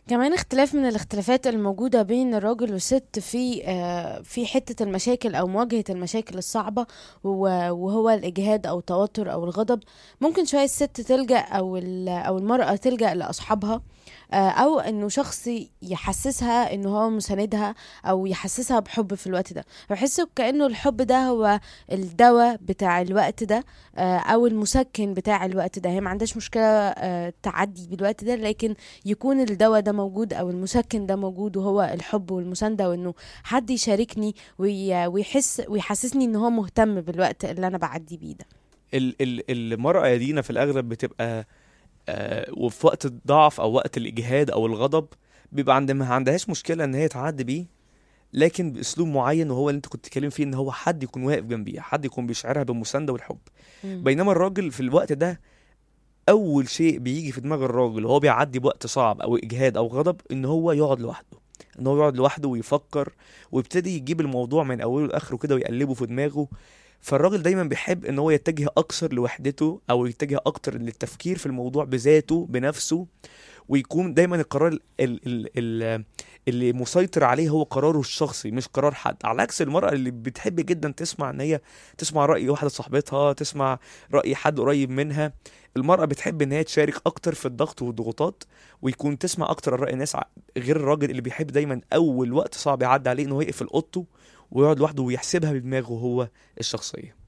كمان اختلاف من الاختلافات الموجودة بين الراجل والست في آه، في حتة المشاكل أو مواجهة المشاكل الصعبة و- وهو الإجهاد أو التوتر أو الغضب ممكن شوية الست تلجأ أو ال- أو المرأة تلجأ لأصحابها آه، أو إنه شخص يحسسها إنه هو مساندها أو يحسسها بحب في الوقت ده بحس كأنه الحب ده هو الدواء بتاع الوقت ده آه، أو المسكن بتاع الوقت ده هي ما عندهاش مشكلة آه، تعدي بالوقت ده لكن يكون الدواء ده موجود او المسكن ده موجود وهو الحب والمسانده وانه حد يشاركني وي- ويحس ويحسسني ان هو مهتم بالوقت اللي انا بعدي بيه ده ال ال المرأة يا دينا في الأغلب بتبقى آه وفي وقت الضعف أو وقت الإجهاد أو الغضب بيبقى عند ما عندهاش مشكلة إن هي تعدي بيه لكن بأسلوب معين وهو اللي أنت كنت بتتكلم فيه إن هو حد يكون واقف جنبيها حد يكون بيشعرها بالمساندة والحب بينما الراجل في الوقت ده أول شيء بيجي في دماغ الراجل وهو بيعدي بوقت صعب أو إجهاد أو غضب إن هو يقعد لوحده إن هو يقعد لوحده ويفكر ويبتدي يجيب الموضوع من أوله لآخره كده ويقلبه في دماغه فالراجل دايما بيحب ان هو يتجه اكثر لوحدته او يتجه اكتر للتفكير في الموضوع بذاته بنفسه ويكون دايما القرار ال ال ال اللي مسيطر عليه هو قراره الشخصي مش قرار حد على عكس المرأة اللي بتحب جدا تسمع ان هي تسمع رأي واحدة صاحبتها تسمع رأي حد قريب منها المرأة بتحب ان هي تشارك اكتر في الضغط والضغوطات ويكون تسمع اكتر رأي الناس ع- غير الراجل اللي بيحب دايما اول وقت صعب يعدي عليه ان هو يقفل اوضته ويقعد لوحده ويحسبها بدماغه هو الشخصية